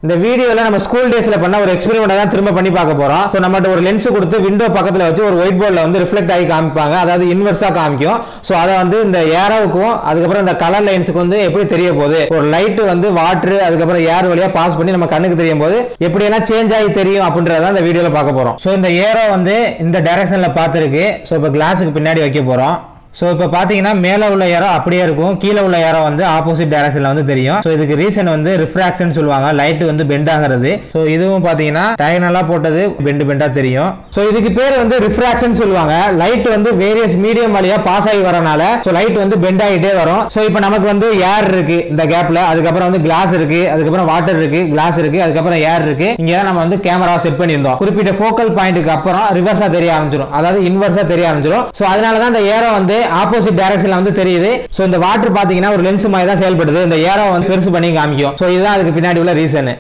இந்த வீடியோல நம்ம ஸ்கூல் டேஸ்ல பண்ண ஒரு எக்ஸ்பெரிமெண்ட் தான் திரும்ப பண்ணி பார்க்க போறோம் ஸோ நம்மகிட்ட ஒரு லென்ஸ் கொடுத்து விண்டோ பக்கத்துல வச்சு ஒரு ஒயிட் போர்டில் வந்து ரிஃப்ளெக்ட் ஆகி காமிப்பாங்க அதாவது இன்வெர்ஸா காமிக்கும் ஸோ அதை வந்து இந்த ஏரோவுக்கும் அதுக்கப்புறம் இந்த கலர் லைன்ஸுக்கு வந்து எப்படி தெரிய போகுது ஒரு லைட் வந்து வாட்டர் அதுக்கப்புறம் ஏர் வழியா பாஸ் பண்ணி நம்ம கண்ணுக்கு தெரியும் போது எப்படி எல்லாம் சேஞ்ச் ஆகி தெரியும் அப்படின்றத இந்த வீடியோல பார்க்க போறோம் ஸோ இந்த ஏரோ வந்து இந்த டைரக்ஷன்ல பார்த்துருக்கு ஸோ இப்போ கிளாஸுக்கு பின்னாடி வைக்க போறோம் ஸோ இப்போ பார்த்தீங்கன்னா மேலே உள்ள ஏரோ அப்படியே இருக்கும் கீழே உள்ள ஏரோ வந்து ஆப்போசிட் டைரக்ஷனில் வந்து தெரியும் ஸோ இதுக்கு ரீசன் வந்து ரிஃப்ராக்ஷன் சொல்லுவாங்க லைட் வந்து பெண்ட் ஆகிறது ஸோ இதுவும் பார்த்தீங்கன்னா டயனலாக போட்டது பெண்டு பெண்டாக தெரியும் ஸோ இதுக்கு பேர் வந்து ரிஃப்ராக்ஷன் சொல்லுவாங்க லைட் வந்து வேரியஸ் மீடியம் வழியா பாஸ் ஆகி வரனால ஸோ லைட் வந்து பெண்ட் ஆகிட்டே வரும் ஸோ இப்போ நமக்கு வந்து ஏர் இருக்கு இந்த கேப்ல அதுக்கப்புறம் வந்து கிளாஸ் இருக்கு அதுக்கப்புறம் வாட்டர் இருக்கு கிளாஸ் இருக்கு அதுக்கப்புறம் ஏர் இருக்கு இங்க தான் நம்ம வந்து கேமரா செட் பண்ணியிருந்தோம் குறிப்பிட்ட ஃபோக்கல் பாயிண்ட்டுக்கு அப்புறம் ரிவர்ஸா தெரிய ஆரம்பிச்சிடும் அதாவது இன்வர்ஸா தெரிய ஆரம்பிச்சிடும் ஸோ அதனால தான் இந்த ஏரோ வந்து ஆப்போசிட் டைரக்ஷன்ல வந்து தெரியுது ஸோ இந்த வாட்டர் பாத்தீங்கன்னா ஒரு லென்ஸ் மாதிரி தான் செயல்படுது இந்த ஏரோ வந்து பெருசு பண்ணி காமிக்கும் ஸோ இதுதான் அதுக்கு பின்னாடி உள்ள ரீசன்